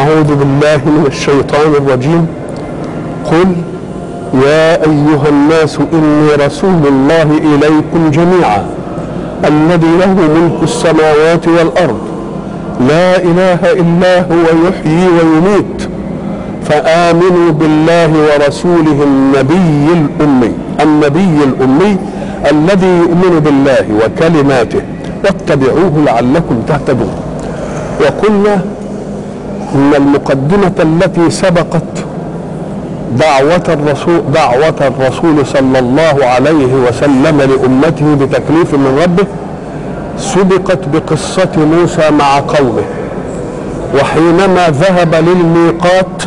أعوذ بالله من الشيطان الرجيم قل يا أيها الناس إني رسول الله إليكم جميعا الذي له ملك السماوات والأرض لا إله إلا هو يحيي ويميت فآمنوا بالله ورسوله النبي الأمي النبي الأمي الذي يؤمن بالله وكلماته واتبعوه لعلكم تهتدون وقلنا ان المقدمه التي سبقت دعوة الرسول دعوة الرسول صلى الله عليه وسلم لأمته بتكليف من ربه سبقت بقصة موسى مع قومه وحينما ذهب للميقات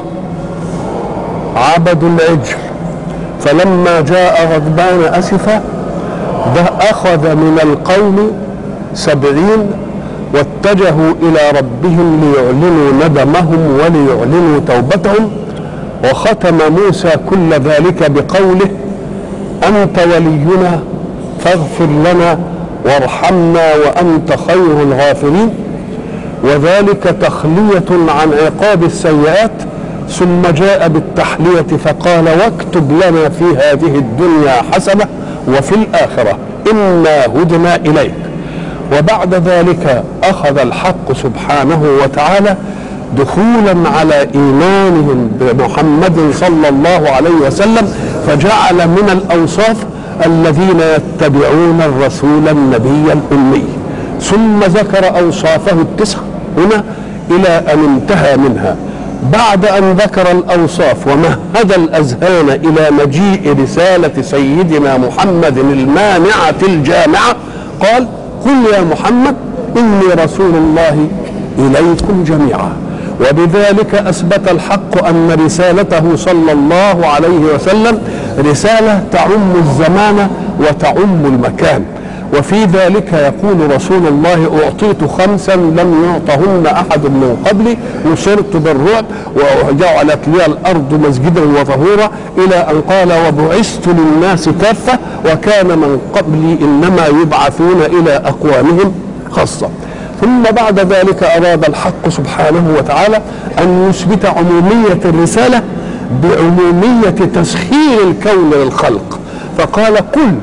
عبدوا العجل فلما جاء غضبان أسفا ده أخذ من القوم سبعين واتجهوا إلى ربهم ليعلنوا ندمهم وليعلنوا توبتهم وختم موسى كل ذلك بقوله أنت ولينا فاغفر لنا وارحمنا وأنت خير الغافرين وذلك تخلية عن عقاب السيئات ثم جاء بالتحلية فقال واكتب لنا في هذه الدنيا حسنة وفي الآخرة إنا هدنا إليك وبعد ذلك أخذ الحق سبحانه وتعالى دخولا على إيمانهم بمحمد صلى الله عليه وسلم فجعل من الأوصاف الذين يتبعون الرسول النبي الأمي ثم ذكر أوصافه التسع هنا إلى أن انتهى منها بعد أن ذكر الأوصاف ومهد الأذهان إلى مجيء رسالة سيدنا محمد المانعة الجامعة قال قل يا محمد إني رسول الله إليكم جميعا وبذلك أثبت الحق أن رسالته صلى الله عليه وسلم رسالة تعم الزمان وتعم المكان وفي ذلك يقول رسول الله أعطيت خمسا لم يعطهن أحد من قبلي نصرت بالرعب وجعلت لي الأرض مسجدا وطهورا إلى أن قال وبعثت للناس كافة وكان من قبلي إنما يبعثون إلى أقوامهم خاصة ثم بعد ذلك أراد الحق سبحانه وتعالى أن يثبت عمومية الرسالة بعمومية تسخير الكون للخلق فقال قل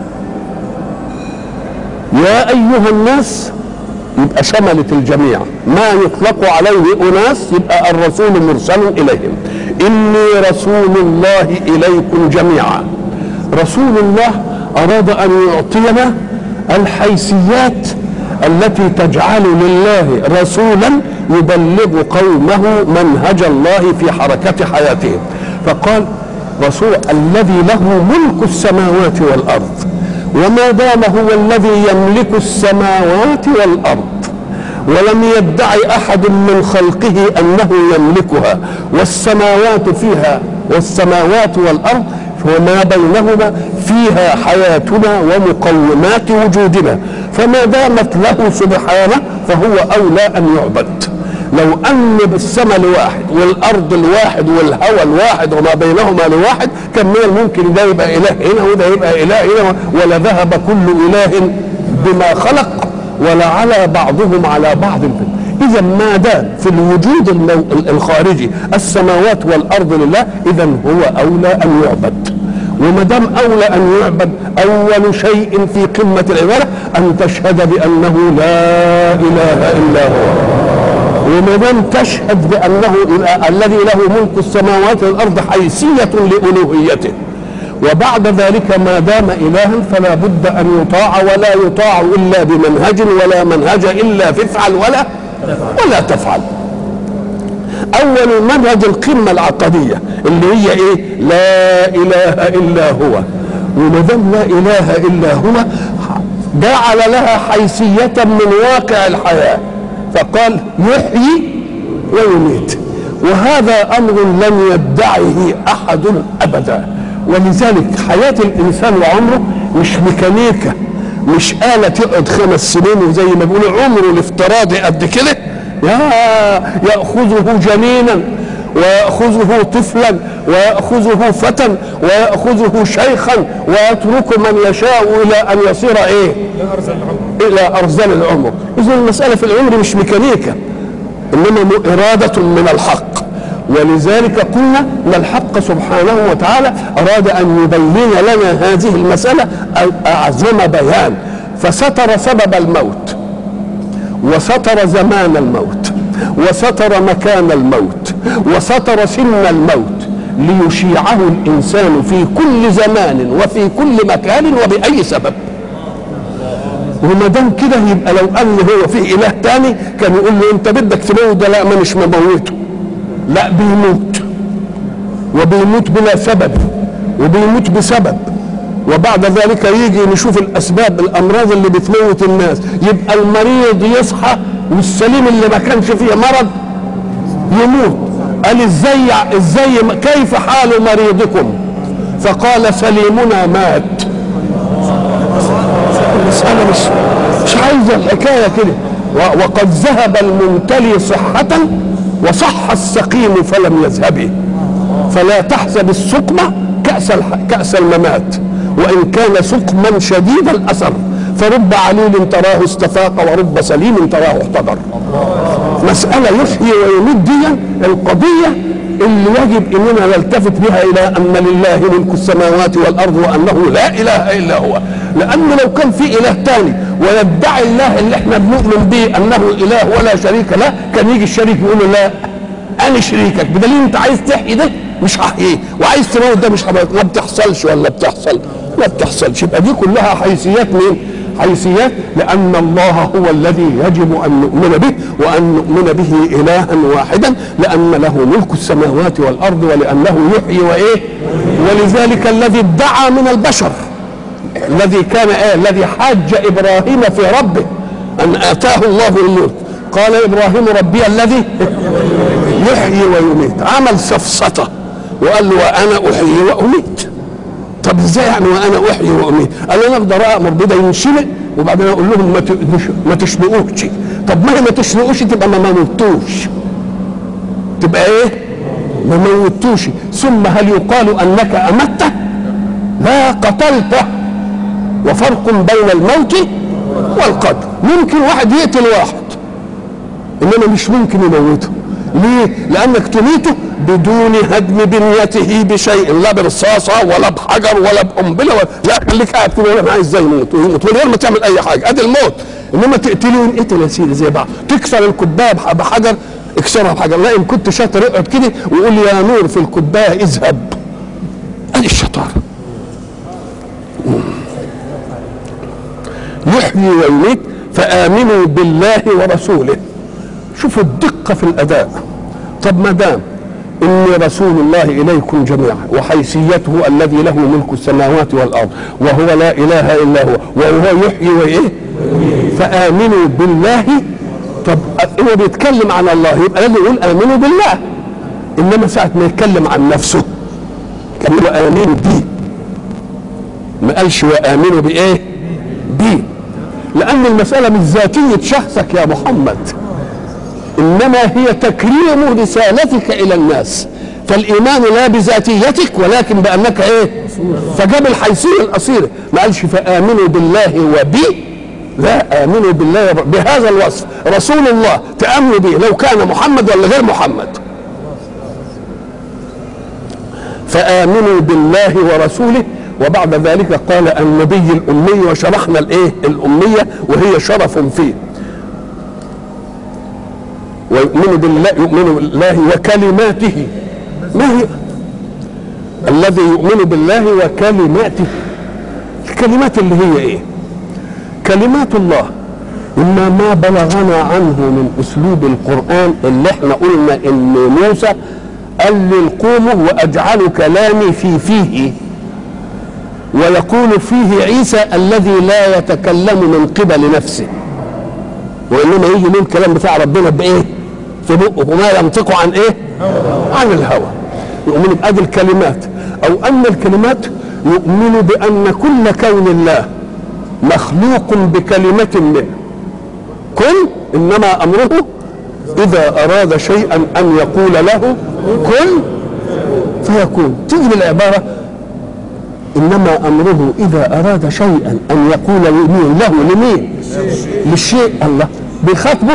يا أيها الناس يبقى شملت الجميع ما يطلق عليه أناس يبقى الرسول مرسل إليهم إني رسول الله إليكم جميعا رسول الله أراد أن يعطينا الحيثيات التي تجعل لله رسولا يبلغ قومه منهج الله في حركة حياتهم فقال رسول الذي له ملك السماوات والأرض وما دام هو الذي يملك السماوات والارض ولم يدعي احد من خلقه انه يملكها والسماوات فيها والسماوات والارض وما بينهما فيها حياتنا ومقومات وجودنا فما دامت له سبحانه فهو اولى ان يعبد لو ان بالسماء لواحد والارض الواحد والهوى الواحد وما بينهما لواحد كان من الممكن ده يبقى اله هنا وده يبقى اله هنا ولا ذهب كل اله بما خلق ولا على بعضهم على بعض اذا ما دام في الوجود الخارجي السماوات والارض لله اذا هو اولى ان يعبد وما دام اولى ان يعبد اول شيء في قمه العباده ان تشهد بانه لا اله الا هو وما دام تشهد بانه الذي له ملك السماوات والارض حيثيه لالوهيته وبعد ذلك ما دام الها فلا بد ان يطاع ولا يطاع الا بمنهج ولا منهج الا فافعل ولا ولا تفعل اول منهج القمه العقديه اللي هي ايه لا اله الا هو وما دام لا اله الا هو جعل لها حيثيه من واقع الحياه فقال يحيي ويميت وهذا امر لم يدعه احد ابدا ولذلك حياه الانسان وعمره مش ميكانيكا مش آلة تقعد خمس سنين وزي ما بيقولوا عمره الافتراضي قد كده يا يأخذه جنينا ويأخذه طفلا ويأخذه فتى ويأخذه شيخا ويترك من يشاء إلى أن يصير إيه؟ إلى أرزل العمر إذا المسألة في العمر مش ميكانيكا انما اراده من الحق ولذلك قلنا ان الحق سبحانه وتعالى اراد ان يبين لنا هذه المساله اعظم بيان فستر سبب الموت وستر زمان الموت وستر مكان الموت وستر سن الموت ليشيعه الانسان في كل زمان وفي كل مكان وباي سبب وما دام كده يبقى لو قال هو فيه اله تاني كان يقول له انت بدك تموت ده لا ما مش مموته لا بيموت وبيموت بلا سبب وبيموت بسبب وبعد ذلك يجي نشوف الاسباب الامراض اللي بتموت الناس يبقى المريض يصحى والسليم اللي ما كانش فيه مرض يموت قال ازاي ازاي كيف حال مريضكم فقال سليمنا مات المسألة مش مش عايزة الحكاية كده وقد ذهب الممتلي صحة وصح السقيم فلم يذهب فلا تحسب السقم كأس كأس الممات وإن كان سقما شديد الأثر فرب عليل تراه استفاق ورب سليم تراه احتضر مسألة يحيي ويميت دي القضية اللي يجب اننا نلتفت بها الى ان لله ملك السماوات والارض وانه لا اله الا هو لان لو كان في اله تاني ويدعي الله اللي احنا بنؤمن به انه اله ولا شريك له كان يجي الشريك يقول له لا انا شريكك بدليل انت عايز تحيي ده مش هحييه وعايز تموت ده مش هبقى. ما بتحصلش ولا بتحصل ما بتحصلش يبقى دي كلها حيثيات مين حيثيات لأن الله هو الذي يجب أن نؤمن به وأن نؤمن به إلها واحدا لأن له ملك السماوات والأرض ولأنه يحيي وإيه ولذلك الذي ادعى من البشر الذي كان إيه الذي حاج إبراهيم في ربه أن آتاه الله الملك قال إبراهيم ربي الذي يحيي ويميت عمل سفسطة وقال له وأنا أحيي وأميت طب ازاي يعني وانا احيي واميت؟ قال انا اقدر امر بده ينشلق وبعدين اقول لهم ما ما تشنقوش طب ما هي ما تشنقوش تبقى ما موتوش تبقى ايه؟ ما موتوش ثم هل يقال انك امته؟ لا قتلته وفرق بين الموت والقتل ممكن واحد يقتل واحد انما مش ممكن يموته ليه؟ لانك تميته بدون هدم بنيته بشيء لا برصاصه ولا بحجر ولا بقنبله ولا لا خليك قاعد كده انا عايز ازاي يموت ويموت من غير ما تعمل اي حاجه ادي الموت انما تقتله وينقتل يا سيدي زي بعض تكسر الكوبايه بحجر اكسرها بحجر لا ان كنت شاطر اقعد كده وقول يا نور في الكوبايه اذهب ادي الشطاره يحيي ويميت فامنوا بالله ورسوله شوفوا الدقه في الاداء طب ما دام اني رسول الله اليكم جميعا وحيثيته الذي له ملك السماوات والارض وهو لا اله الا هو وهو يحيي وايه فامنوا بالله طب هو بيتكلم عن الله يبقى لازم يقول امنوا بالله انما ساعه ما يتكلم عن نفسه كان وامنوا بيه ما قالش وامنوا بايه بيه لان المساله مش ذاتيه شخصك يا محمد انما هي تكريم رسالتك الى الناس فالايمان لا بذاتيتك ولكن بانك ايه فجاب الحيثيه الاصيله ما قالش فامنوا بالله وبي لا امنوا بالله بهذا الوصف رسول الله تامنوا به لو كان محمد ولا غير محمد فامنوا بالله ورسوله وبعد ذلك قال النبي الامي وشرحنا الايه الاميه وهي شرف فيه ويؤمن بالله يؤمن بالله وكلماته ما هي الذي يؤمن بالله وكلماته الكلمات اللي هي ايه كلمات الله إما ما بلغنا عنه من أسلوب القرآن اللي احنا قلنا إن موسى قال للقوم وأجعل كلامي في فيه ويقول فيه عيسى الذي لا يتكلم من قبل نفسه وإنما يجي له الكلام بتاع ربنا بإيه؟ في بقه وما ينطق عن إيه؟ عن الهوى يؤمن بأدي الكلمات أو أن الكلمات يؤمن بأن كل كون الله مخلوق بكلمة منه كن إنما أمره إذا أراد شيئا أن يقول له كن فيكون تيجي العبارة إنما أمره إذا أراد شيئا أن يقول لمين له لمين للشيء الله بيخاطبه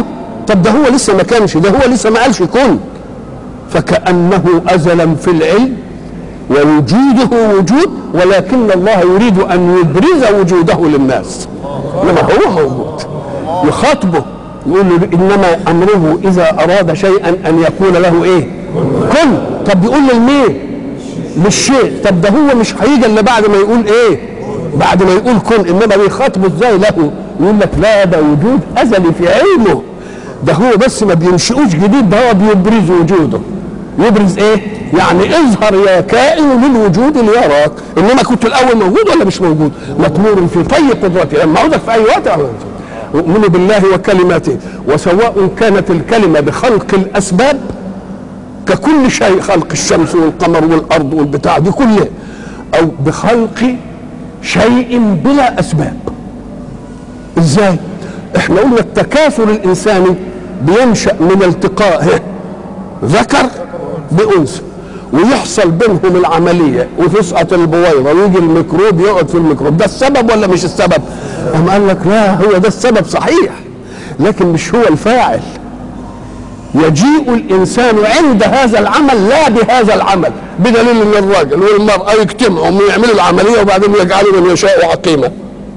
طب ده هو لسه ما كانش ده هو لسه ما قالش كن فكأنه أزلا في العلم ووجوده وجود ولكن الله يريد أن يبرز وجوده للناس إنما هو موجود يخاطبه يقول له إنما أمره إذا أراد شيئا أن يقول له إيه كن طب بيقول للمين للشيء طب ده هو مش هيجي إلا بعد ما يقول إيه بعد ما يقول كن إنما بيخاطبه إزاي له يقول لك لا ده وجود أزلي في علمه ده هو بس ما بينشئوش جديد ده هو بيبرز وجوده يبرز ايه يعني اظهر يا كائن للوجود ليراك انما كنت الاول موجود ولا مش موجود مطمور في طي قدرتي لما اعوذك في اي وقت اؤمن بالله وكلماته وسواء كانت الكلمه بخلق الاسباب ككل شيء خلق الشمس والقمر والارض والبتاع دي كلها او بخلق شيء بلا اسباب ازاي احنا قلنا التكاثر الانساني بينشا من التقاء ذكر بانثى ويحصل بينهم العمليه وتسقط البويضه ويجي الميكروب يقعد في الميكروب ده السبب ولا مش السبب؟ قام قال لك لا هو ده السبب صحيح لكن مش هو الفاعل يجيء الانسان عند هذا العمل لا بهذا العمل بدليل ان الراجل والمراه يجتمعوا ويعملوا العمليه وبعدين يجعلوا من يشاء عقيمه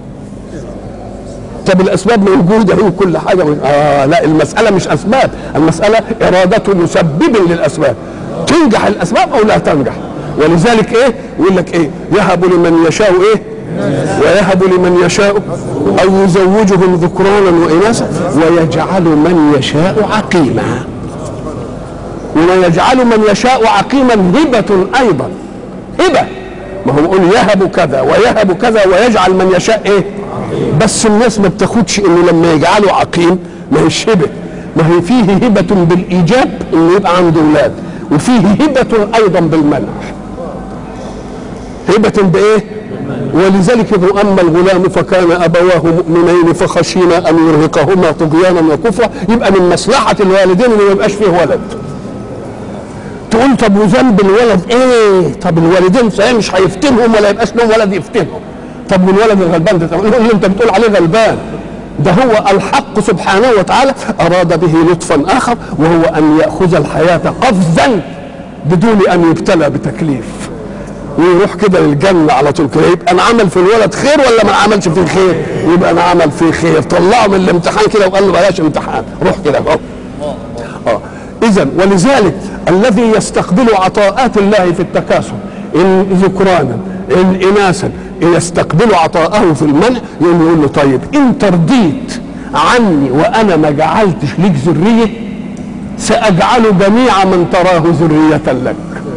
طب الاسباب موجوده هي كل حاجه آه لا المساله مش اسباب المساله اراده مسبب للاسباب تنجح الاسباب او لا تنجح ولذلك ايه يقول لك ايه يهب لمن يشاء ايه ويهب لمن يشاء او يزوجهم ذكرانا واناثا ويجعل من يشاء عقيما ويجعل من يشاء عقيما هبه ايضا هبه ما هو يقول يهب كذا ويهب كذا ويجعل من يشاء ايه بس الناس ما بتاخدش انه لما يجعله عقيم ما هيش هبه ما هي فيه هبه بالايجاب انه يبقى عنده اولاد وفيه هبه ايضا بالمنع هبه بايه ولذلك اذ اما الغلام فكان ابواه مؤمنين فخشينا ان يرهقهما طغيانا وكفرا يبقى من مصلحه الوالدين انه ما يبقاش فيه ولد تقول طب وذنب الولد ايه طب الوالدين صحيح مش هيفتنهم ولا يبقاش لهم ولد يفتنهم طب والولد الغلبان ده تقول اللي انت بتقول عليه غلبان ده هو الحق سبحانه وتعالى اراد به لطفا اخر وهو ان ياخذ الحياه قفزا بدون ان يبتلى بتكليف ويروح كده للجنه على طول كده يبقى انا عمل في الولد خير ولا ما عملش فيه خير؟ يبقى انا عمل فيه خير طلعه من الامتحان كده وقال له بلاش امتحان روح كده اهو اه اذا ولذلك الذي يستقبل عطاءات الله في التكاثر ان ذكرانا ان اناثا يستقبل عطاءه في المنع يقوم يقول له طيب انت رضيت عني وانا ما جعلتش ليك ذريه ساجعل جميع من تراه ذريه لك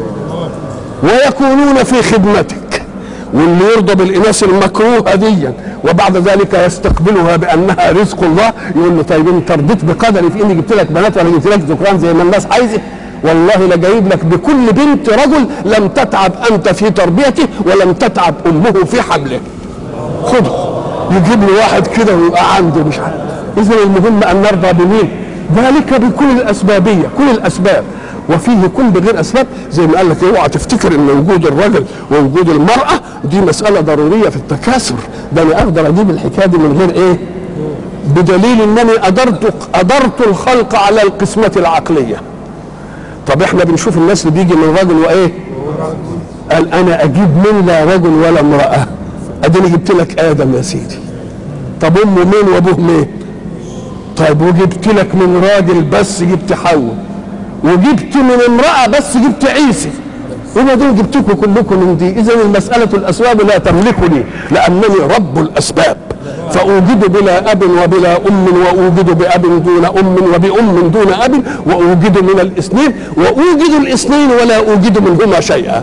ويكونون في خدمتك واللي يرضى بالاناث المكروهه دي وبعد ذلك يستقبلها بانها رزق الله يقول له طيب انت رضيت بقدري في اني جبت لك بنات ولا جبت لك ذكران زي ما الناس عايزه والله لجايب لك بكل بنت رجل لم تتعب انت في تربيته ولم تتعب امه في حمله خده يجيب له واحد كده ويبقى عنده مش عارف اذا المهم ان نرضى بمين ذلك بكل الاسبابيه كل الاسباب وفيه كل بغير اسباب زي ما قال لك اوعى تفتكر ان وجود الرجل ووجود المراه دي مساله ضروريه في التكاثر ده انا اقدر اجيب الحكايه دي من غير ايه بدليل انني قدرت قدرت الخلق على القسمه العقليه طب احنا بنشوف الناس اللي بيجي من رجل وايه قال انا اجيب من لا رجل ولا امراه اديني جبت لك ادم يا سيدي طب امه مين وابوه مين طيب وجبت لك من راجل بس جبت حواء وجبت من امراه بس جبت عيسى وبعدين جبتكم كلكم من دي اذا المساله الاسباب لا تملكني لانني رب الاسباب فأوجد بلا أب وبلا أم وأوجد بأب دون أم وبأم دون أب وأوجد من الاثنين وأوجد الاثنين ولا أوجد منهما شيئا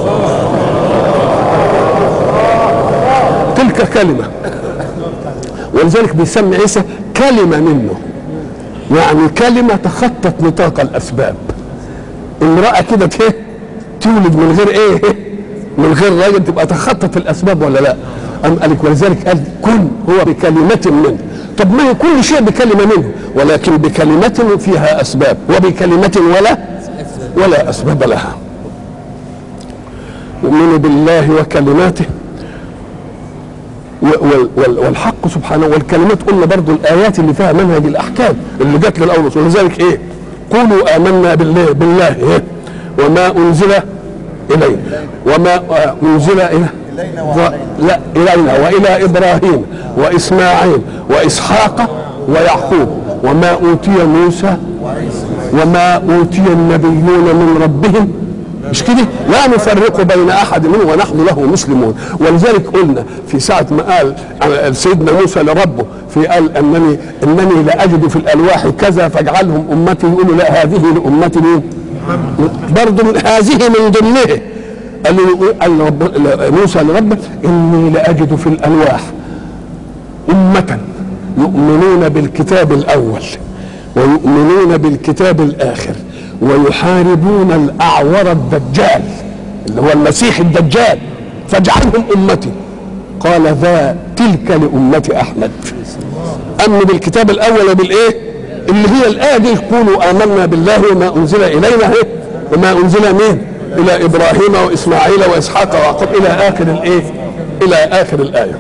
تلك كلمة ولذلك بيسمي عيسى كلمة منه يعني كلمة تخطت نطاق الأسباب امرأة كده تولد من غير ايه من غير راجل تبقى تخطت الأسباب ولا لا أم قالك ولذلك قال كن هو بكلمة منه طب ما هي كل شيء بكلمة منه ولكن بكلمة فيها أسباب وبكلمة ولا ولا أسباب لها يؤمن بالله وكلماته وال- وال- والحق سبحانه والكلمات قلنا برضو الايات اللي فيها منهج الاحكام اللي جت للاول ولذلك ايه قولوا امنا بالله بالله إيه؟ وما انزل الينا وما آه، انزل الى لا الينا والى ابراهيم واسماعيل واسحاق ويعقوب وما اوتي موسى وما اوتي النبيون من ربهم مش كده لا نفرق بين احد منهم ونحن له مسلمون ولذلك قلنا في ساعه ما قال سيدنا موسى لربه في قال انني انني لاجد في الالواح كذا فاجعلهم امتي يقولوا لا هذه لامتي مين؟ برضه من هذه من ضمنه قال له قال رب موسى لربه اني لاجد في الالواح امه يؤمنون بالكتاب الاول ويؤمنون بالكتاب الاخر ويحاربون الاعور الدجال اللي هو المسيح الدجال فاجعلهم امتي قال ذا تلك لامه احمد امن بالكتاب الاول وبالايه اللي هي الايه دي قولوا امنا بالله وما انزل الينا ايه وما انزل مين الى ابراهيم واسماعيل واسحاق ويعقوب الى اخر الايه الى اخر الايه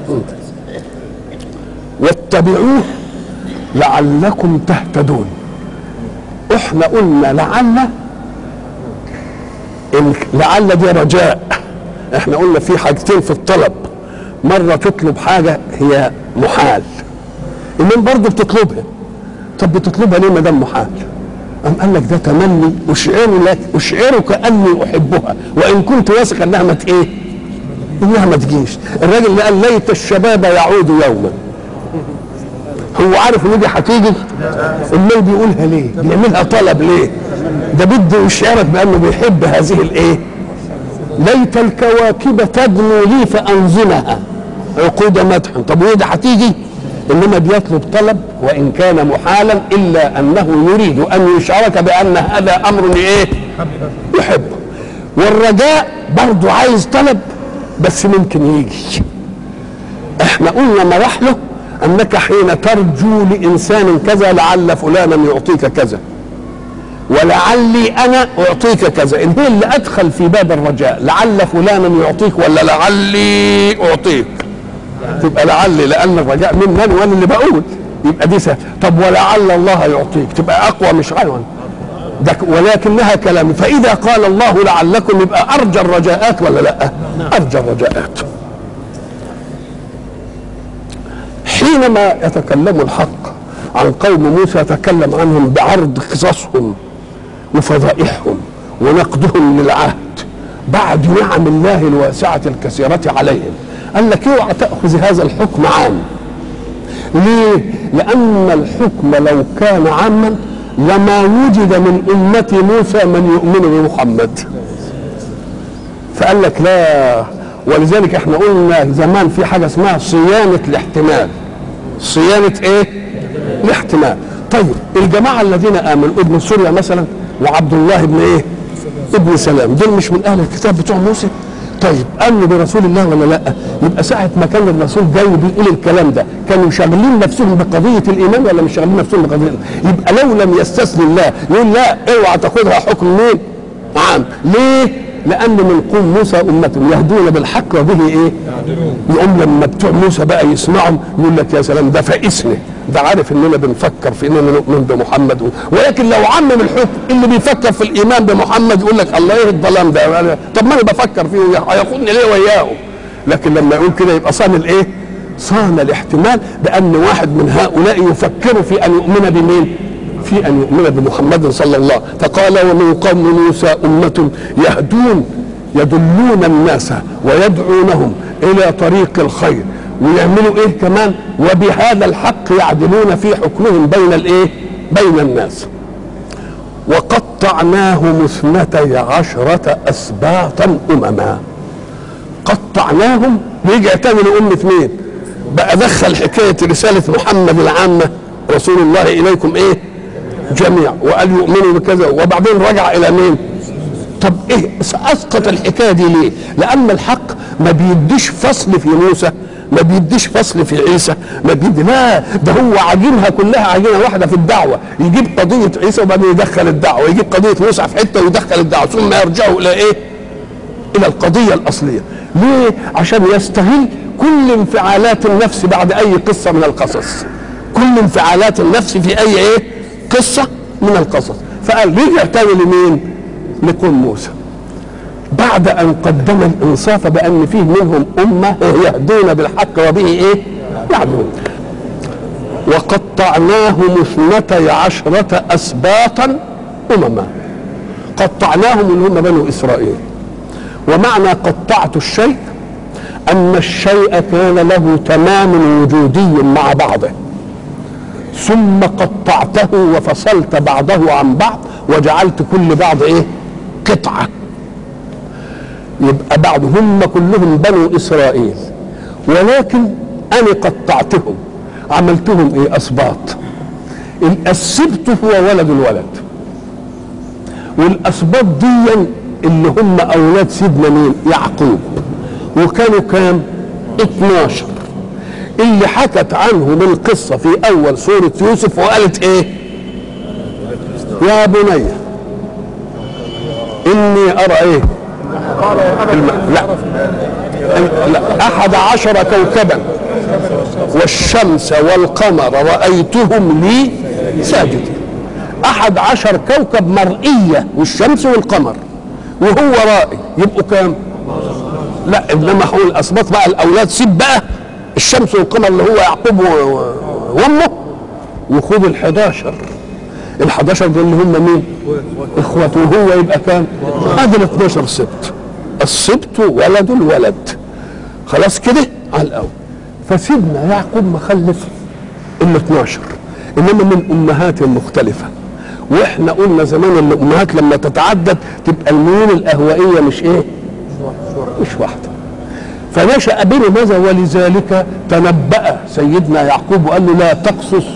واتبعوه لعلكم تهتدون احنا قلنا لعل إن لعل دي رجاء احنا قلنا في حاجتين في الطلب مرة تطلب حاجة هي محال إنما برضه بتطلبها طب بتطلبها ليه ما دام محال أم قال لك ده تمني أشعر لك أشعرك أني أحبها وإن كنت واثق أنها ما ت- إيه؟ إنها ما تجيش الراجل اللي قال ليت الشباب يعود يوما هو عارف ان دي هتيجي امال بيقولها ليه؟ بيعملها طلب ليه؟ ده بده يشعرك بانه بيحب هذه الايه؟ ليت الكواكب تدنو لي فانظمها عقود مدح طب وهي دي هتيجي؟ انما بيطلب طلب وان كان محالا الا انه يريد ان يشعرك بان هذا امر ايه؟ يحبه والرجاء برضه عايز طلب بس ممكن يجي احنا قلنا مراحله انك حين ترجو لانسان كذا لعل فلانا يعطيك كذا ولعلي انا اعطيك كذا ان هي اللي ادخل في باب الرجاء لعل فلانا يعطيك ولا لعلي اعطيك تبقى لعلي لان الرجاء مني وانا اللي بقول يبقى دي سهل طب ولعل الله يعطيك تبقى اقوى مش عنوان ده ولكنها كلام فاذا قال الله لعلكم يبقى ارجى الرجاءات ولا لا ارجى الرجاءات حينما يتكلم الحق عن قوم موسى يتكلم عنهم بعرض قصصهم وفضائحهم ونقدهم للعهد بعد نعم الله الواسعة الكثيرة عليهم قال لك اوعى تأخذ هذا الحكم عام ليه؟ لأن الحكم لو كان عاما لما وجد من أمة موسى من يؤمن بمحمد فقال لك لا ولذلك احنا قلنا زمان في حاجه اسمها صيانه الاحتمال صيانه ايه الاحتمال طيب الجماعه الذين امنوا ابن سوريا مثلا وعبد الله بن ايه ابن سلام دول مش من اهل الكتاب بتوع موسى طيب امنوا برسول الله ولا لا يبقى ساعه ما كان الرسول جاي بيقول الكلام ده كانوا شاغلين نفسهم بقضيه الايمان ولا مش شاغلين نفسهم بقضيه الإيمان؟ يبقى لو لم يستثني الله يقول لا اوعى تاخذها حكم مين عام ليه لان من قوم موسى امه يهدون بالحق وبه ايه يقوم لما بتوع موسى بقى يسمعهم يقول لك يا سلام ده فائسنا ده عارف اننا بنفكر في اننا نؤمن بمحمد ولكن لو عمم الحكم اللي بيفكر في الايمان بمحمد يقول لك الله ايه الظلام ده طب ما انا بفكر فيه هياخدني ليه وياه لكن لما يقول كده يبقى صان الايه صان الاحتمال بان واحد من هؤلاء يفكر في ان يؤمن بمين في ان يؤمن بمحمد صلى الله فقال ومن قوم موسى امه يهدون يدلون الناس ويدعونهم الى طريق الخير ويعملوا ايه كمان وبهذا الحق يعدلون في حكمهم بين الايه بين الناس وقطعناهم اثنتي عشرة أسباطا أمما قطعناهم رجع تاني لأمة مين بقى دخل حكاية رسالة محمد العامة رسول الله إليكم إيه جميع وقال يؤمنوا بكذا وبعدين رجع إلى مين طب إيه أسقط الحكاية دي ليه لأن الحق ما بيديش فصل في موسى ما بيديش فصل في عيسى ما بيدي لا ده هو عاجنها كلها عاجنها واحده في الدعوه يجيب قضيه عيسى وبعدين يدخل الدعوه يجيب قضيه موسى في حته ويدخل الدعوه ثم يرجعوا الى ايه؟ الى القضيه الاصليه ليه؟ عشان يستغل كل انفعالات النفس بعد اي قصه من القصص كل انفعالات النفس في اي ايه قصه من القصص فقال رجع تاني لمين لقوم موسى بعد ان قدم الانصاف بان فيه منهم امه يهدون بالحق وبه ايه يعدلون وقطعناهم اثنتي عشرة أسباطا أمما قطعناهم اللي هم بنو إسرائيل ومعنى قطعت الشيء أن الشيء كان له تمام وجودي مع بعضه ثم قطعته وفصلت بعضه عن بعض وجعلت كل بعض ايه قطعة يبقى بعض هم كلهم بنو إسرائيل ولكن أنا قطعتهم عملتهم ايه اسباط السبت هو ولد الولد والاسباط دي اللي هم اولاد سيدنا مين يعقوب وكانوا كام 12 اللي حكت عنهم القصة في أول سورة يوسف وقالت إيه؟ يا بني إني أرى إيه؟ الم... لا لا أحد عشر كوكبا والشمس والقمر رأيتهم لي ساجدين أحد عشر كوكب مرئية والشمس والقمر وهو رائي يبقوا كام لا إنما هو الأسباط بقى الأولاد سيب بقى الشمس والقمر اللي هو يعقوب وأمه وخذ الحداشر الحداشر دول اللي هم مين إخوته وهو يبقى كام هذا ال 12 سبت السبت ولد الولد خلاص كده على الأول فسيدنا يعقوب ما خلف ال 12 انما من امهات مختلفه واحنا قلنا زمان ان الامهات لما تتعدد تبقى الميول الاهوائيه مش ايه؟ مش واحده فنشا بنا ماذا ولذلك تنبأ سيدنا يعقوب وقال له لا تقصص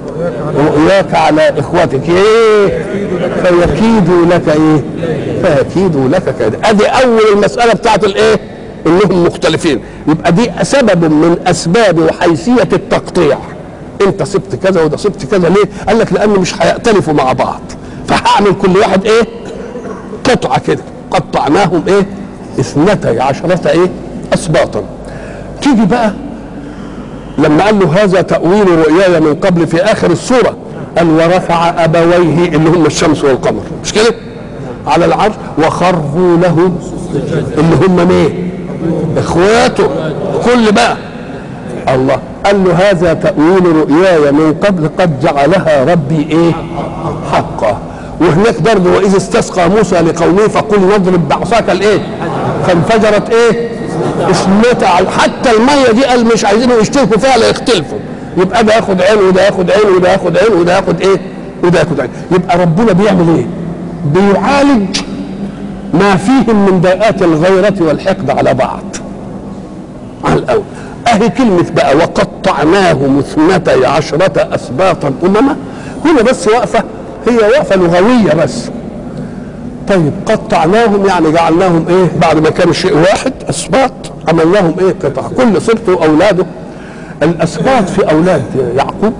رؤياك على اخوتك ايه فيكيدوا لك ايه فيكيدوا لك كيدا ادي اول المساله بتاعت الايه انهم مختلفين يبقى دي سبب من اسباب وحيثيه التقطيع انت سبت كذا وده سبت كذا ليه قال لك لان مش هيأتلفوا مع بعض فهعمل كل واحد ايه قطعه كده قطعناهم ايه اثنتي عشرة ايه اسباطا تيجي بقى لما قال له هذا تأويل رؤياي من قبل في آخر السورة قال ورفع أبويه اللي هم الشمس والقمر مش كده؟ على العرش وخروا له اللي هم مين؟ إخواته كل بقى الله قال له هذا تأويل رؤياي من قبل قد جعلها ربي إيه؟ حقا وهناك برضه وإذ استسقى موسى لقومه فقل نضرب بعصاك الإيه؟ فانفجرت إيه؟ اسمتها حتى الميه دي قال مش عايزينهم يشتركوا فيها لا يختلفوا يبقى ده ياخد عين وده ياخد عين وده ياخد عين وده ياخد ايه وده ياخد عين يبقى ربنا بيعمل ايه بيعالج ما فيهم من داءات الغيرة والحقد على بعض على الأول أهي كلمة بقى وقطعناهم اثنتي عشرة أسباطا أمما هنا بس واقفة هي وقفة لغوية بس طيب قطعناهم يعني جعلناهم ايه بعد ما كانوا شيء واحد اسباط عملناهم ايه قطع كل سبط واولاده الاسباط في اولاد يعقوب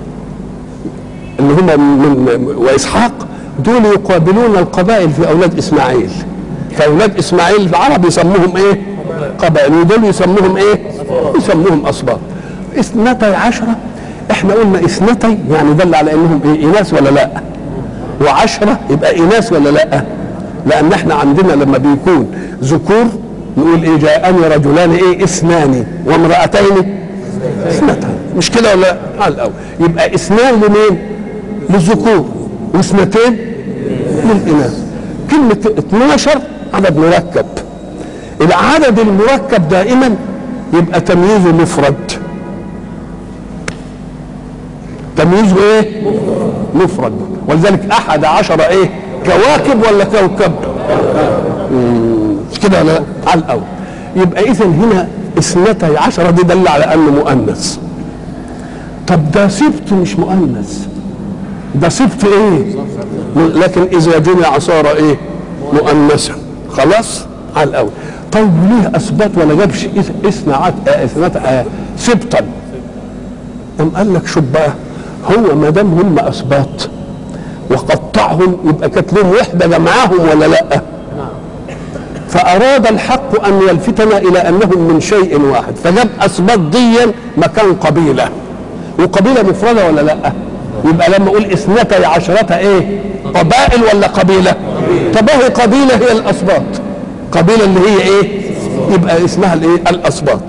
اللي هم من واسحاق دول يقابلون القبائل في اولاد اسماعيل فاولاد اسماعيل العرب يسموهم ايه قبائل ودول يسموهم ايه يسموهم اسباط اثنتي عشرة احنا قلنا اثنتي يعني دل على انهم ايه اناث ولا لا وعشرة يبقى إناث ولا لأ؟ لأن احنا عندنا لما بيكون ذكور نقول إيه جاءني رجلان إيه اثنان وامرأتين اثنتان مش كده ولا على الأول يبقى اثنان لمين؟ للذكور واثنتين للإناث كلمة 12 عدد مركب العدد المركب دائما يبقى تمييزه مفرد تمييزه ايه؟ مفرد ولذلك احد عشر ايه كواكب ولا كوكب مش كده لا على الاول يبقى اذا هنا اثنتي عشرة دي دل على انه مؤنث طب ده سبت مش مؤنث ده سبت ايه لكن اذا جمع صار ايه مؤنثا خلاص على الاول طيب ليه اثبات ولا جابش اثنى اثنتا سبتا قام قال لك شوف بقى هو ما دام هم اسباط وقطعهم يبقى كانت لهم وحده جمعاهم ولا لا؟ فأراد الحق أن يلفتنا إلى أنهم من شيء واحد فجاب أسباط ديا مكان قبيلة وقبيلة مفردة ولا لا يبقى لما أقول اثنتي عشرة إيه قبائل ولا قبيلة طب هي قبيلة هي الأسباط قبيلة اللي هي إيه يبقى اسمها الإيه الأسباط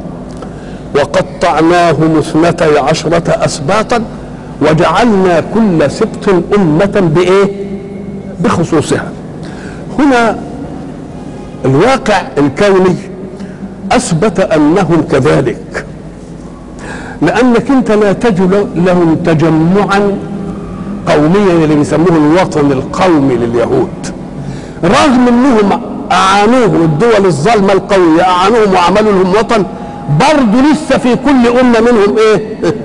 وقطعناهم اثنتي عشرة أسباطا وجعلنا كل سبط أمة بإيه بخصوصها هنا الواقع الكوني اثبت انهم كذلك لانك انت لا تجد لهم تجمعا قوميا اللي بيسموه الوطن القومي لليهود رغم انهم اعانوهم الدول الظالمه القويه اعانوهم وعملوا لهم وطن برضه لسه في كل امه منهم ايه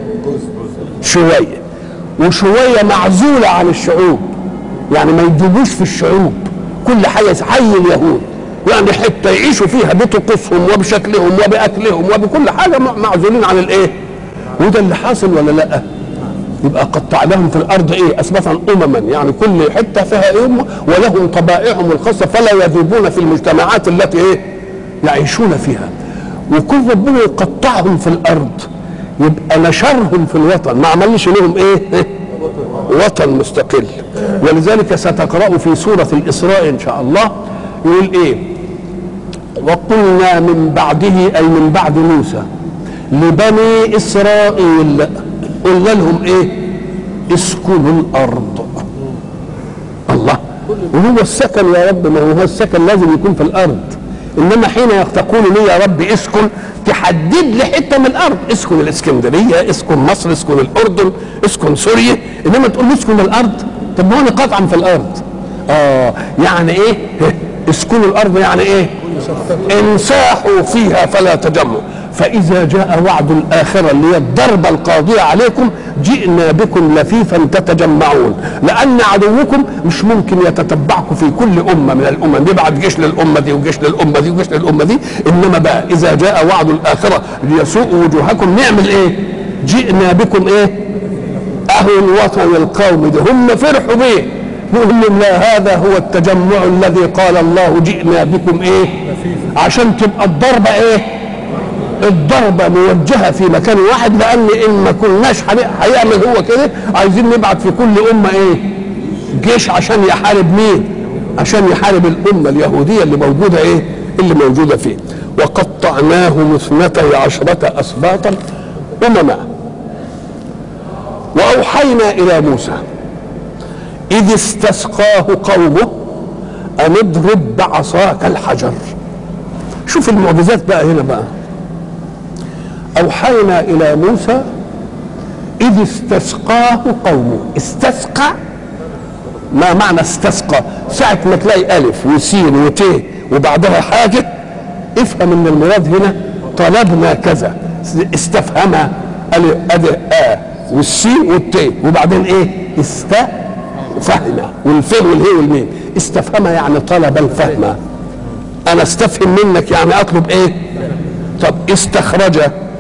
شويه وشويه معزوله عن الشعوب يعني ما يدوبوش في الشعوب كل حي حي اليهود يعني حته يعيشوا فيها بطقوسهم وبشكلهم وباكلهم وبكل حاجه معزولين عن الايه وده اللي حاصل ولا لا يبقى قطعناهم في الارض ايه اسباطا امما يعني كل حته فيها امه ولهم طبائعهم الخاصه فلا يذوبون في المجتمعات التي ايه يعيشون فيها وكل ربنا يقطعهم في الارض يبقى نشرهم في الوطن ما عملش لهم ايه وطن مستقل ولذلك ستقرأ في سورة الإسراء إن شاء الله يقول إيه وقلنا من بعده أي من بعد موسى لبني إسرائيل قلنا لهم إيه اسكنوا الأرض الله وهو السكن يا رب ما هو السكن لازم يكون في الأرض انما حين تقول لي يا رب اسكن تحدد لي حته من الارض اسكن الاسكندريه اسكن مصر اسكن الاردن اسكن سوريا انما تقول لي اسكن الارض طب ما هو قطعا في الارض اه يعني ايه اسكنوا الارض يعني ايه انساحوا فيها فلا تجموا فإذا جاء وعد الآخرة اللي هي الضربة القاضية عليكم جئنا بكم لفيفا تتجمعون لأن عدوكم مش ممكن يتتبعكم في كل أمة من الأمم يبعت جيش للأمة دي وجيش للأمة دي وجيش للأمة دي إنما بقى إذا جاء وعد الآخرة ليسوء وجوهكم نعمل إيه؟ جئنا بكم إيه؟ أهل الوطن القومي ده هم فرحوا بيه نقول لهم لا هذا هو التجمع الذي قال الله جئنا بكم ايه عشان تبقى الضربه ايه الضربة موجهة في مكان واحد لأن إن ما كناش هيعمل هو كده عايزين نبعت في كل أمة إيه؟ جيش عشان يحارب مين؟ عشان يحارب الأمة اليهودية اللي موجودة إيه؟ اللي موجودة فيه وقطعناهم اثنتي عشرة أسباطا أمما وأوحينا إلى موسى إذ استسقاه قومه أن اضرب بعصاك الحجر شوف المعجزات بقى هنا بقى أوحينا إلى موسى إذ استسقاه قومه استسقى ما معنى استسقى ساعة ما تلاقي ألف وسين وت وبعدها حاجة افهم ان المراد هنا طلبنا كذا استفهم أدي آ والسين والت وبعدين ايه استفهم والف والهي والميم استفهم يعني طلب الفهم انا استفهم منك يعني اطلب ايه طب استخرج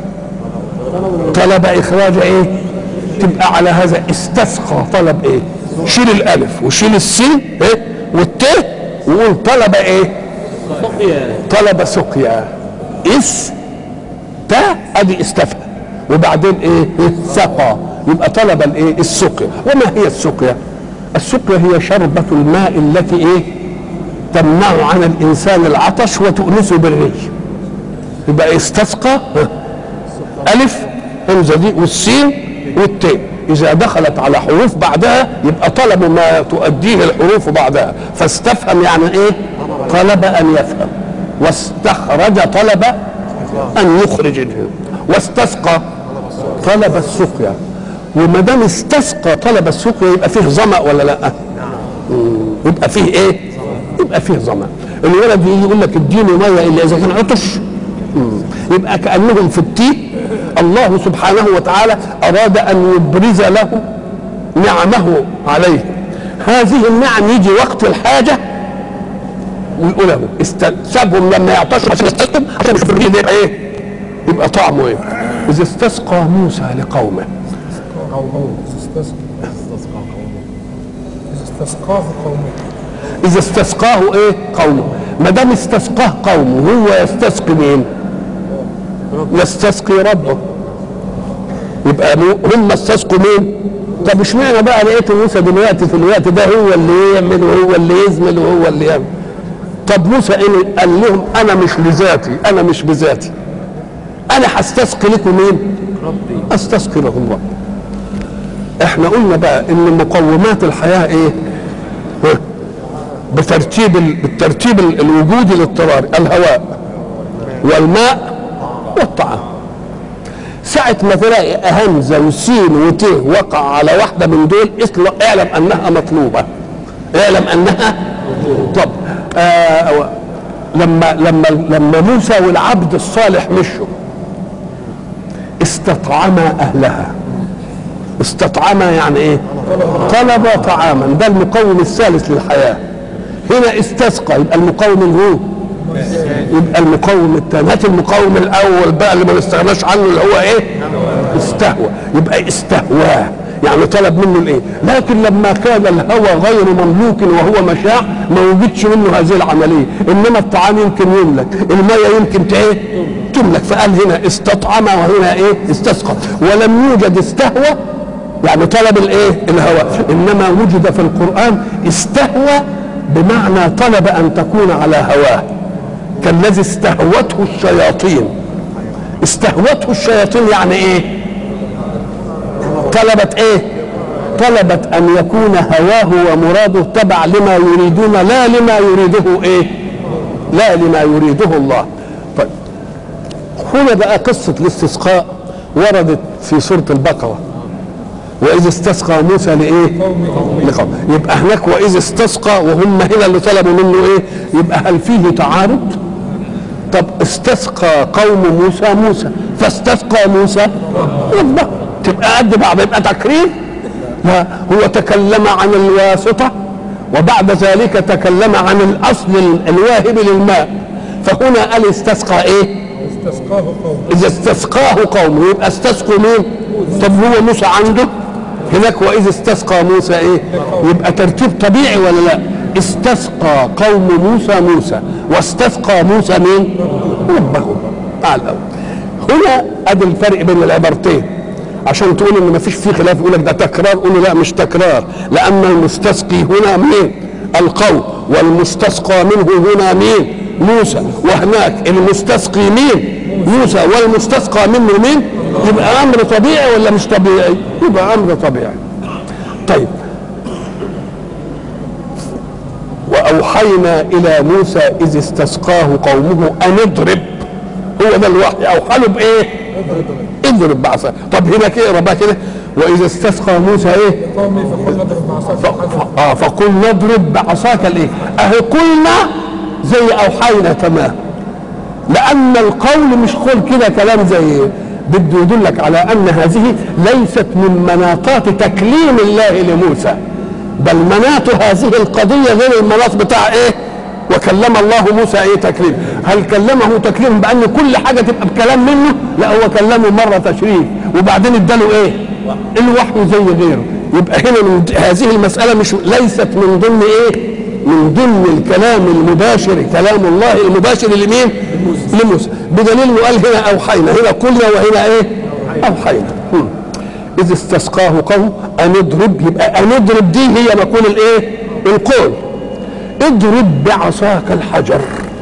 طلب اخراج ايه تبقى على هذا استسقى طلب ايه شيل الالف وشيل السين ايه والت وقول طلب ايه طلب سقيا اس تا ادي استفهم وبعدين ايه سقى يبقى طلب الايه السقيا وما هي السقيا السقيا هي شربة الماء التي ايه تمنع عن الانسان العطش وتؤنسه بالري يبقى استسقى ألف همزة دي والسين والتاء إذا دخلت على حروف بعدها يبقى طلب ما تؤديه الحروف بعدها فاستفهم يعني إيه؟ طلب أن يفهم واستخرج طلب أن يخرج واستسقى طلب السقيا وما دام استسقى طلب السقيا يبقى فيه ظمأ ولا لا؟ يبقى فيه إيه؟ يبقى فيه ظمأ الولد يجي يقول لك اديني ميه الا اذا كان عطش يبقى كانهم في التيه الله سبحانه وتعالى اراد ان يبرز له نعمه عليه هذه النعم يجي وقت الحاجه ويقول له سابهم لما يعطشوا عشان يستسقم عشان يشوف الريح يبقى ايه؟ يبقى طعمه ايه؟ اذا استسقى موسى لقومه استسقاه قومه اذا استسقاه ايه؟ قومه ما دام استسقاه قومه هو يستسقي مين؟ يستسقي ربه يبقى هم استسقوا مين؟ طب اشمعنى بقى لقيت موسى دلوقتي في الوقت ده هو اللي يعمل وهو اللي يزمل وهو اللي يعمل طب موسى ايه قال لهم انا مش لذاتي انا مش بذاتي انا هستسقي لكم مين؟ ربي استسقي لهم ربي احنا قلنا بقى ان مقومات الحياه ايه؟ بترتيب بالترتيب الوجودي الاضطراري الهواء والماء والطعام ساعة ما تلاقي همزة وسين وت وقع على واحدة من دول اعلم أنها مطلوبة اعلم أنها طب آه لما لما لما موسى والعبد الصالح مشوا استطعما أهلها استطعما يعني ايه طلب طعاما ده المقوم الثالث للحياة هنا استسقى يبقى المقوم هو يبقى المقوم الثاني هات المقوم الاول بقى اللي ما نستغناش عنه اللي هو ايه استهوى يبقى استهواه يعني طلب منه الايه لكن لما كان الهوى غير مملوك وهو مشاع ما وجدش منه هذه العمليه انما الطعام يمكن يملك الميه يمكن ايه تملك فقال هنا استطعم وهنا ايه استسقى ولم يوجد استهوى يعني طلب الايه الهوى انما وجد في القران استهوى بمعنى طلب ان تكون على هواه كالذي استهوته الشياطين استهوته الشياطين يعني ايه طلبت ايه طلبت ان يكون هواه ومراده تبع لما يريدون لا لما يريده ايه لا لما يريده الله طيب هنا بقى قصة الاستسقاء وردت في سورة البقرة وإذ استسقى موسى لإيه؟ لقوم يبقى هناك وإذ استسقى وهم هنا اللي طلبوا منه إيه؟ يبقى هل فيه تعارض؟ طب استسقى قوم موسى موسى فاستسقى موسى ربه تبقى قد بعض يبقى تكرير لا هو تكلم عن الواسطة وبعد ذلك تكلم عن الأصل الواهب للماء فهنا قال استسقى إيه؟ استسقاه قوم إذا استسقاه قومه يبقى استسقوا مين؟ طب هو موسى عنده هناك وإذا استسقى موسى إيه؟ يبقى ترتيب طبيعي ولا لا؟ استسقى قوم موسى موسى واستسقى موسى مين؟ ربه على الأول هنا ادي الفرق بين العبارتين عشان تقول ان مفيش فيه خلاف يقول لك ده تكرار قول له لا مش تكرار لان المستسقي هنا مين؟ القوم والمستسقى منه هنا مين؟ موسى وهناك المستسقي مين؟ موسى والمستسقى منه مين؟ يبقى امر طبيعي ولا مش طبيعي؟ يبقى امر طبيعي. طيب واوحينا الى موسى اذ استسقاه قومه ان اضرب هو ده الوحي اوحى له بايه؟ اضرب بعصا طب هنا كده اقرا بقى كده واذا استسقى موسى ايه؟ قومي فقل نضرب بعصاك ف... ف... اه فقل نضرب بعصاك الايه؟ اهي قلنا زي اوحينا تمام لان القول مش قول كده كلام زي بده يدلك على ان هذه ليست من مناطات تكليم الله لموسى بل مناط هذه القضيه غير المناط بتاع ايه؟ وكلم الله موسى ايه تكليم هل كلمه تكليم بان كل حاجه تبقى بكلام منه لا هو كلمه مره تشريف وبعدين اداله ايه الوحي زي غيره يبقى هنا من هذه المساله مش ليست من ضمن ايه من ضمن الكلام المباشر كلام الله المباشر لمين لموسى بدليل انه قال هنا اوحينا هنا قلنا وهنا ايه اوحينا هم. اذ استسقاه قوم ان اضرب يبقى ان اضرب دي هي مقول الايه القول اضرب بعصاك الحجر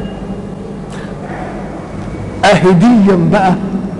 اهديا بقى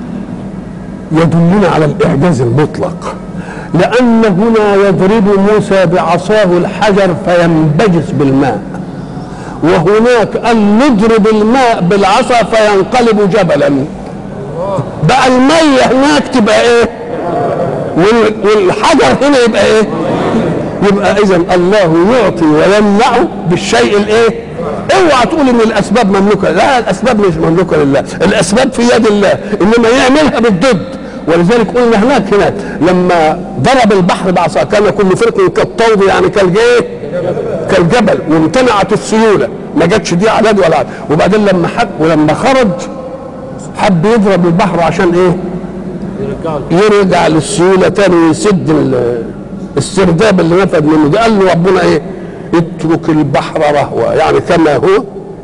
يدلنا على الاعجاز المطلق لان هنا يضرب موسى بعصاه الحجر فينبجس بالماء وهناك قال نضرب الماء بالعصا فينقلب جبلا بقى المية هناك تبقى ايه وال- والحجر هنا يبقى ايه يبقى اذا الله يعطي ويمنع بالشيء الايه اوعى تقول ان الاسباب مملوكه لا الاسباب مش مملوكه لله الاسباب في يد الله انما يعملها بالضد ولذلك قلنا هناك هناك لما ضرب البحر بعصا كان كل فرق كالطود يعني كالجيه كالجبل وامتنعت السيوله ما جاتش دي على دي ولا على دي. وبعدين لما حب ولما خرج حب يضرب البحر عشان ايه يرجع للسيوله تاني ويسد ال- السرداب اللي نفد منه ده قال له ربنا ايه اترك البحر رهوا يعني كما هو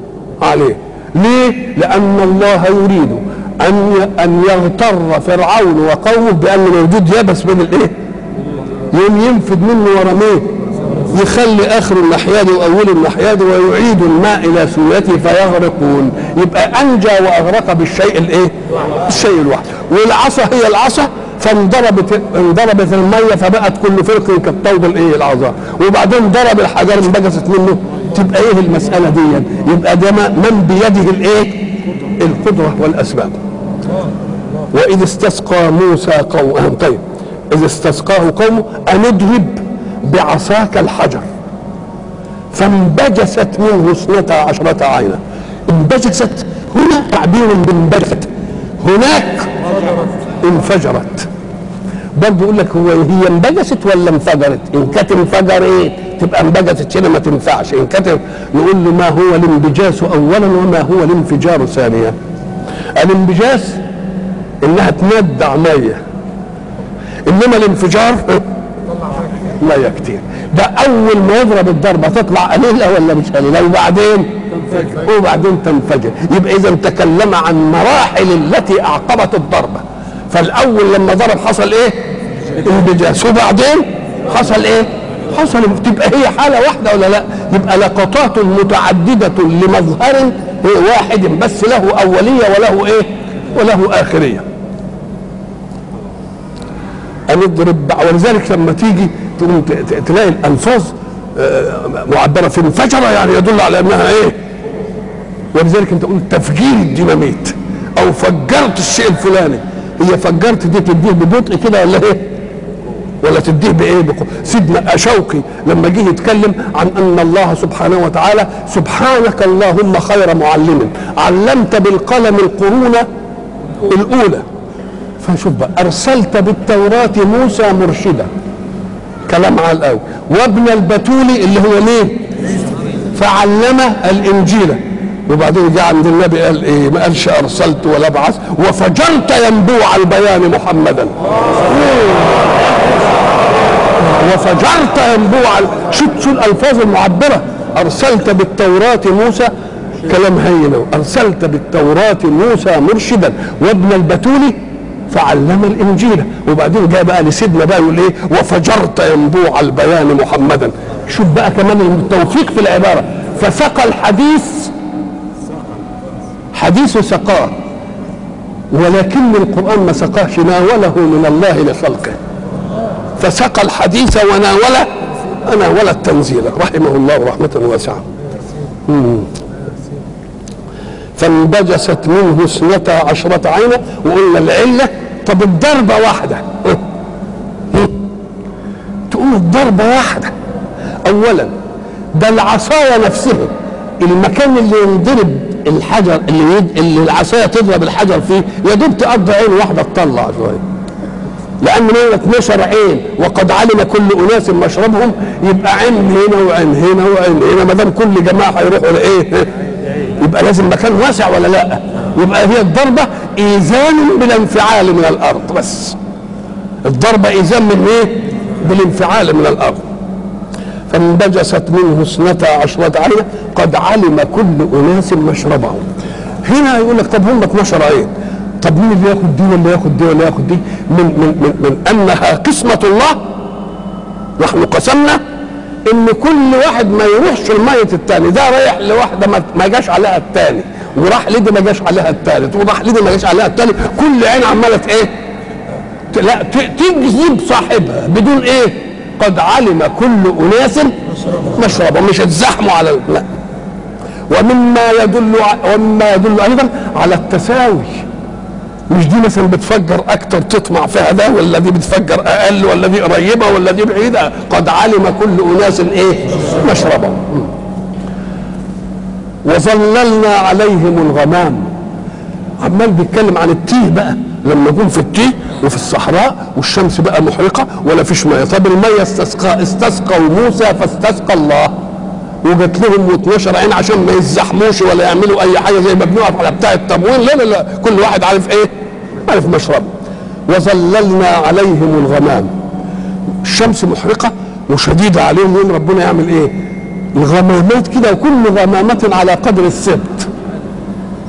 عليه ليه لان الله يريد ان ان يغتر فرعون وقومه بان موجود يبس بين الايه يوم ينفد منه ورميه يخلي اخر الناحيه دي واول الناحيه دي ويعيد الماء الى سويته فيغرقون يبقى انجى واغرق بالشيء الايه؟ الشيء الواحد والعصا هي العصا فانضربت انضربت الميه فبقت كل فرق كالطود الايه العظام وبعدين ضرب الحجر انبجست منه تبقى ايه المساله دي يبقى ده من بيده الايه؟ القدره والاسباب واذ استسقى موسى قوم طيب اذ استسقاه قومه ان اضرب بعصاك الحجر فانبجست منه اثنتا عشرة عينا انبجست هنا تعبير بانبجست هناك انفجرت برضه يقول لك هو هي انبجست ولا انفجرت؟ ان كانت انفجر ايه؟ تبقى انبجست هنا ما تنفعش، ان كانت نقول له ما هو الانبجاس اولا وما هو الانفجار ثانيا. الانبجاس انها تندع ميه انما الانفجار ميه كتير ده اول ما يضرب الضربه تطلع قليله ولا مش قليله وبعدين وبعدين تنفجر يبقى اذا تكلم عن مراحل التي اعقبت الضربه فالاول لما ضرب حصل ايه انبجاس وبعدين حصل ايه حصل تبقى هي حاله واحده ولا لا يبقى لقطات متعدده لمظهر واحد بس له اوليه وله ايه وله اخريه ان اضرب ولذلك لما تيجي تقوم تلاقي الالفاظ معبره في انفجر يعني يدل على انها ايه ولذلك انت تقول تفجير الديناميت او فجرت الشيء الفلاني هي فجرت دي تديه ببطء كده ولا ايه ولا تديه بايه بقوة. سيدنا شوقي لما جه يتكلم عن ان الله سبحانه وتعالى سبحانك اللهم خير معلم علمت بالقلم القرون الاولى فشوف بقى ارسلت بالتوراه موسى مرشدا كلام على الاول وابن البتولي اللي هو مين فعلم الانجيل وبعدين جاء عند النبي قال ايه ما قالش ارسلت ولا بعث وفجرت ينبوع البيان محمدا وفجرت ينبوع شو شو الالفاظ المعبره ارسلت بالتوراه موسى كلام هين ارسلت بالتوراه موسى مرشدا وابن البتولي فعلم الانجيل وبعدين جاء بقى لسيدنا بقى يقول ايه وفجرت ينبوع البيان محمدا شوف بقى كمان التوفيق في العباره فسقى الحديث حديث سقاه ولكن القران ما سقاهش ناوله من الله لخلقه فسقى الحديث وناوله ناول التنزيل رحمه الله رحمه واسعه مم. فانبجست منه اثنتا عشرة عينا وقلنا العلة طب الضربة واحدة تقول الضربة واحدة أولا ده العصاية نفسها المكان اللي ينضرب الحجر اللي, يد... اللي العصاية تضرب الحجر فيه يا دوب تقضي عين واحدة تطلع شوية لأن من 12 عين وقد علم كل أناس مشربهم يبقى عين هنا وعين هنا وعين هنا ما دام كل جماعة هيروحوا لإيه؟ يبقى لازم مكان واسع ولا لا يبقى هي الضربة إيذان بالانفعال من الأرض بس الضربة إيذان من إيه بالانفعال من الأرض فانبجست منه اثنتا عشرة عينة قد علم كل أناس مشربهم هنا يقول لك طب هم 12 عين طب مين اللي ياخد دي ولا ياخد دي ولا ياخد دي من من من, من انها قسمه الله نحن قسمنا ان كل واحد ما يروحش المية التاني ده رايح لواحدة ما جاش عليها التاني وراح لدي ما جاش عليها التالت وراح لدي ما جاش عليها التالت كل عين عمالة ايه لا تجذب صاحبها بدون ايه قد علم كل اناس مشربهم مش اتزحموا على لا ومما يدل ومما يدل ايضا على التساوي مش دي مثلا بتفجر اكتر تطمع فيها ده ولا دي بتفجر اقل ولا دي قريبه ولا دي بعيده قد علم كل اناس ايه مشربهم وظللنا عليهم الغمام عمال بيتكلم عن التيه بقى لما جم في التيه وفي الصحراء والشمس بقى محرقه ولا فيش ميه طب الميه استسقى استسقوا موسى فاستسقى الله وجات لهم 12 عين عشان ما يزحموش ولا يعملوا اي حاجه زي ما بنقف على بتاع التموين لا لا لا كل واحد عارف ايه عارف مشربه وظللنا عليهم الغمام الشمس محرقه وشديده عليهم يوم ربنا يعمل ايه الغمامات كده وكل غمامة على قدر السبت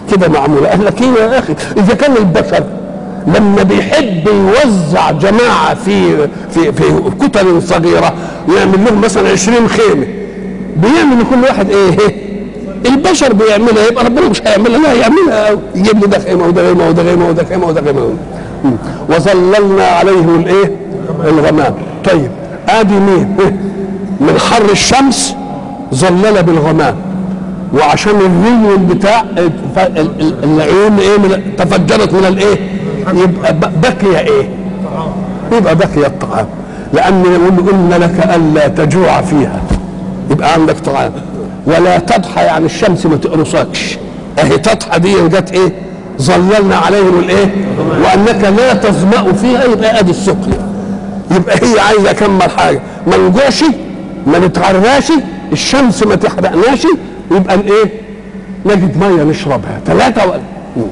كده معموله قال لك ايه يا اخي اذا كان البشر لما بيحب يوزع جماعه في في في كتل صغيره يعمل لهم مثلا 20 خيمه بيعمل لكل واحد ايه البشر بيعملها يبقى ربنا مش هيعملها لا هيعملها أوي. يجيب لي ده خيمه وده خيمه وده خيمه وده خيمه وده خيمه مم. وظللنا عليهم الايه الغمام طيب ادي مين من حر الشمس ظلل بالغمام وعشان الري بتاع العيون ايه من تفجرت من الايه يبقى ب- بقي ايه يبقى بقي الطعام لان يقول ان لك الا تجوع فيها يبقى عندك طعام ولا تضحى يعني الشمس ما تقرصكش اهي تضحى دي جت ايه ظللنا عليهم الايه وانك لا تظمأ فيها يبقى ادي السقي يبقى هي عايزه اكمل حاجه ما نجوعش ما نتغراش الشمس ما تحرقناش يبقى الايه نجد ميه نشربها ثلاثه ولا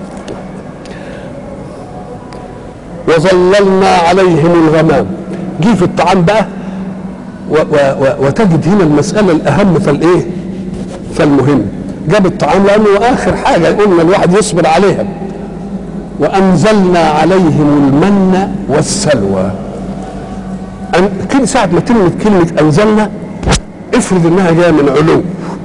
وظللنا عليهم الغمام جه في الطعام بقى و و و وتجد هنا المسألة الأهم فالإيه؟ فالمهم جاب الطعام لأنه آخر حاجة قلنا الواحد يصبر عليها وأنزلنا عليهم المن والسلوى أن كل ساعة ما كلمة كلمة أنزلنا افرض إنها جاية من علو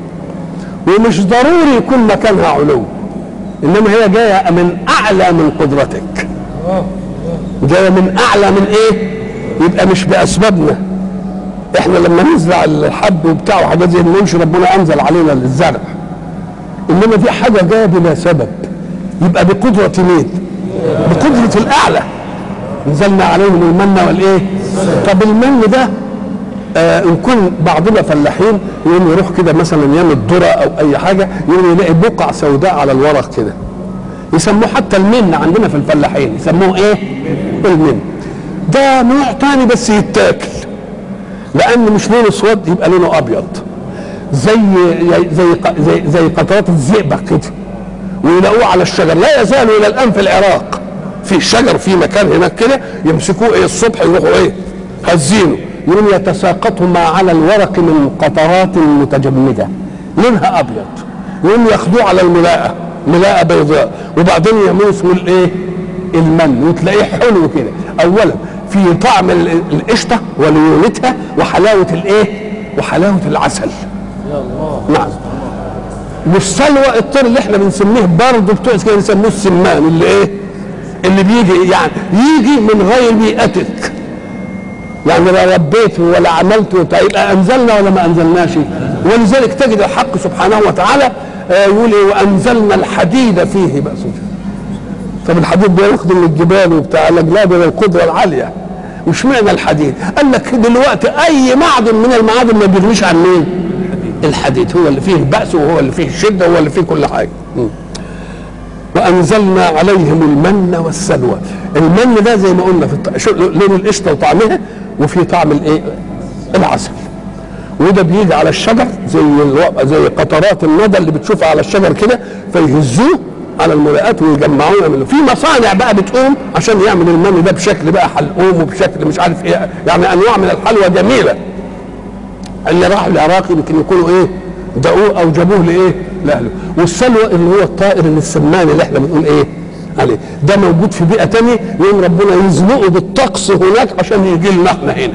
ومش ضروري يكون مكانها علو إنما هي جاية من أعلى من قدرتك جاية من أعلى من إيه؟ يبقى مش بأسبابنا احنا لما نزرع الحب وبتاع وحاجات زي نمشي ربنا انزل علينا الزرع انما دي حاجه جايه بلا سبب يبقى بقدره مين؟ بقدره الاعلى نزلنا عليهم المن والايه؟ طب المن ده آه ان كن بعضنا فلاحين يقوم يروح كده مثلا يعمل ذره او اي حاجه يقوم يلاقي بقع سوداء على الورق كده يسموه حتى المن عندنا في الفلاحين يسموه ايه؟ المن ده نوع تاني بس يتاكل لان مش لونه اسود يبقى لونه ابيض زي زي زي زي قطرات الزئبق كده ويلاقوه على الشجر لا يزال الى الان في العراق في شجر في مكان هناك كده يمسكوه ايه الصبح يروحوا ايه هزينه يقوم يتساقطوا ما على الورق من قطرات متجمده لونها ابيض يقوم ياخدوه على الملاءه ملاءه بيضاء وبعدين يعملوا اسمه الايه المن وتلاقيه حلو كده اولا في طعم ال- القشطه وليونتها وحلاوه الايه وحلاوه العسل نعم والسلوى الطير اللي احنا بنسميه برضه بتوع كده بيسموه السمان اللي ايه اللي بيجي يعني يجي من غير بيئتك يعني لا ربيته ولا عملته وبتاع يبقى انزلنا ولا ما انزلناش ولذلك تجد الحق سبحانه وتعالى آه، يقول ايه وانزلنا الحديد فيه بأس طب الحديد ده ياخده من الجبال وبتاع قال لك لا ده القدره العاليه وش معنى الحديد؟ قال لك دلوقتي اي معدن من المعادن ما بيغنيش عن مين؟ الحديد هو اللي فيه البأس وهو اللي فيه الشده وهو اللي فيه كل حاجه. م. وانزلنا عليهم المن والسلوى المن ده زي ما قلنا في الط... شو- لون القشطه وطعمها وفي طعم الايه العسل وده بيجي على الشجر زي الو... زي قطرات الندى اللي بتشوفها على الشجر كده فيهزوه على الملاءات ويجمعوه يعملوا في مصانع بقى بتقوم عشان يعمل المن ده بشكل بقى حلقوم وبشكل مش عارف ايه يعني انواع من الحلوى جميله اللي راح العراق يمكن يكونوا ايه دقوه او جابوه لايه لاهله والسلوى اللي هو الطائر اللي السمان اللي احنا بنقول ايه عليه ده موجود في بيئه تانية يوم ربنا يزنقه بالطقس هناك عشان يجي لنا احنا هنا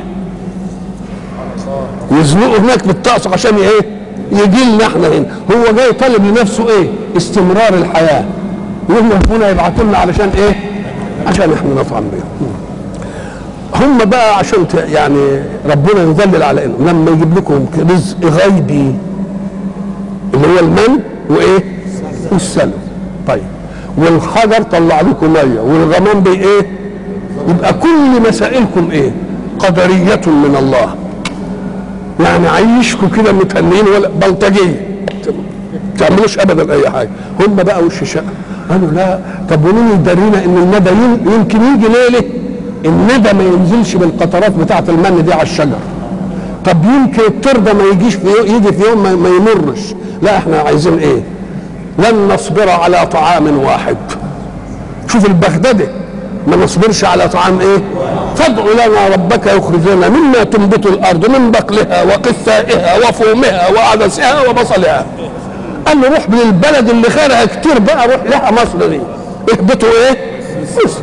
يزنقه هناك بالطقس عشان ايه يجي لنا احنا هنا هو جاي طالب لنفسه ايه استمرار الحياه يقول ربنا يبعث لنا علشان ايه عشان احنا نطعم بيهم هم بقى عشان ت- يعني ربنا يذلل على انه لما يجيب لكم رزق غيبي اللي هو المن وايه والسلم طيب والحجر طلع لكم ميه والغمام بي ايه يبقى كل مسائلكم ايه قدريه من الله يعني عيشكم كده متهنين ولا بلطجيه تعملوش ابدا اي حاجه هم بقى وش شقه قالوا لا طب ومين يدرينا ان الندى ين- يمكن يجي ليله الندى ما ينزلش بالقطرات بتاعه المن دي على الشجر طب يمكن الطير ده ما يجيش في يو- يجي في يوم ما, ما يمرش لا احنا عايزين ايه لن نصبر على طعام واحد شوف البغدادي ما نصبرش على طعام ايه فادع لنا ربك يخرج لنا مما تنبت الارض من بقلها وقثائها وفومها وعدسها وبصلها قال له روح للبلد اللي خيرها كتير بقى روح لها مصر دي اهبطوا ايه مصر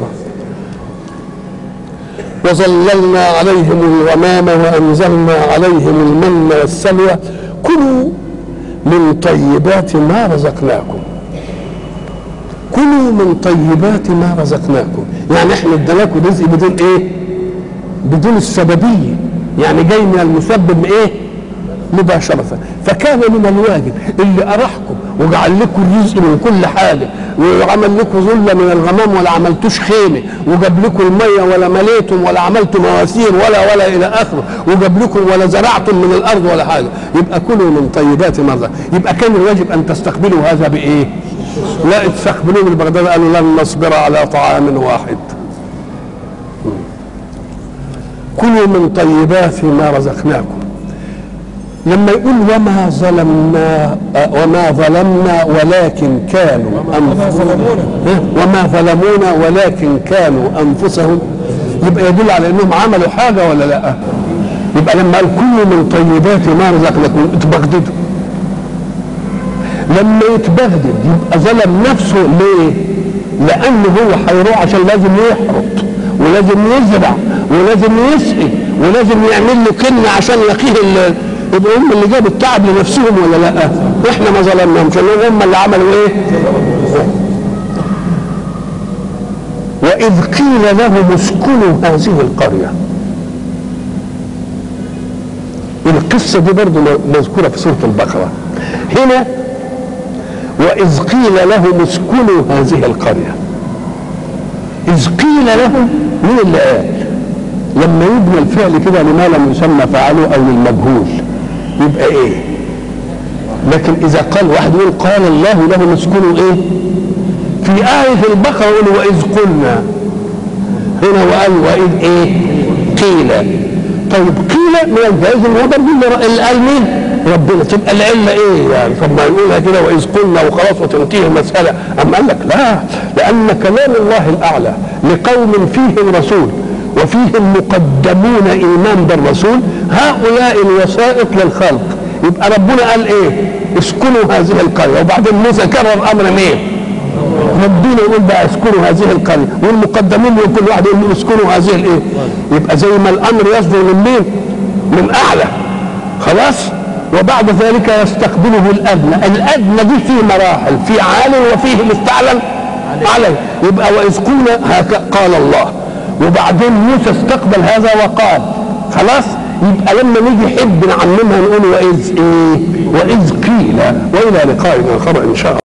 وظللنا عليهم الغمام وانزلنا عليهم المن والسلوى كلوا من طيبات ما رزقناكم كلوا من طيبات ما رزقناكم يعني احنا اديناكم رزق بدون ايه بدون السببيه يعني جاي من المسبب ايه مباشرة فكان من الواجب اللي أرحكم وجعل لكم الرزق من كل حاجة وعمل لكم ظلة من الغمام ولا عملتوش خيمة وجاب لكم المية ولا مليتم ولا عملتم مواسير ولا ولا إلى آخره وجاب لكم ولا زرعتم من الأرض ولا حاجة يبقى كلوا من طيبات مرة يبقى كان الواجب أن تستقبلوا هذا بإيه؟ لا تستقبلوه من بغداد قالوا لن نصبر على طعام واحد كلوا من طيبات ما رزقناكم لما يقول وما ظلمنا وما ظلمنا ولكن كانوا أنفسهم وما ظلمونا ولكن كانوا انفسهم يبقى يدل على انهم عملوا حاجه ولا لا؟ يبقى لما قال كلوا من طيبات ما رزقناكم اتبغددوا لما يتبهدل يبقى ظلم نفسه ليه؟ لأنه هو هيروح عشان لازم يحرط ولازم يزرع ولازم يسقي ولازم يعمل له كنة عشان يقيه ال- يبقى هم اللي جابوا التعب لنفسهم ولا لا؟ احنا ما ظلمناهمش لأن هم اللي عملوا ايه؟ وإذ قيل لهم اسكنوا هذه القرية القصة دي برضو مذكورة في سورة البقرة هنا وإذ قيل لهم اسكنوا هذه القرية إذ قيل لهم مين اللي قال لما يبنى الفعل كده لما لم يسمى فعله أو للمجهول يبقى إيه لكن إذا قال واحد يقول قال الله لهم اسكنوا إيه في آية البقرة يقول وإذ قلنا هنا وقال وإذ إيه قيل طيب قيل من الجائز ان هو برضه اللي قال مين؟ ربنا تبقى العله ايه يعني طب ما يقولها كده واذ قلنا وخلاص وتنتهي المساله اما قال لك لا لان كلام الله الاعلى لقوم فيهم رسول وفيهم مقدمون ايمان بالرسول هؤلاء الوسائط للخلق يبقى ربنا قال ايه؟ اسكنوا هذه القريه وبعدين موسى كرر امر مين؟ ربنا يقول بقى اسكنوا هذه القريه والمقدمين من كل واحد يقول اسكنوا هذه الايه؟ يبقى زي ما الامر يصدر من مين؟ من اعلى خلاص؟ وبعد ذلك يستقبله الادنى، الادنى دي فيه مراحل، في عال وفيه مستعلن عليه، يبقى واذ قلنا هك- قال الله وبعدين موسى استقبل هذا وقال خلاص؟ يبقى لما نيجي حب نعممها نقول واذ ايه؟ واذ قيل والى لقاء اخر ان شاء الله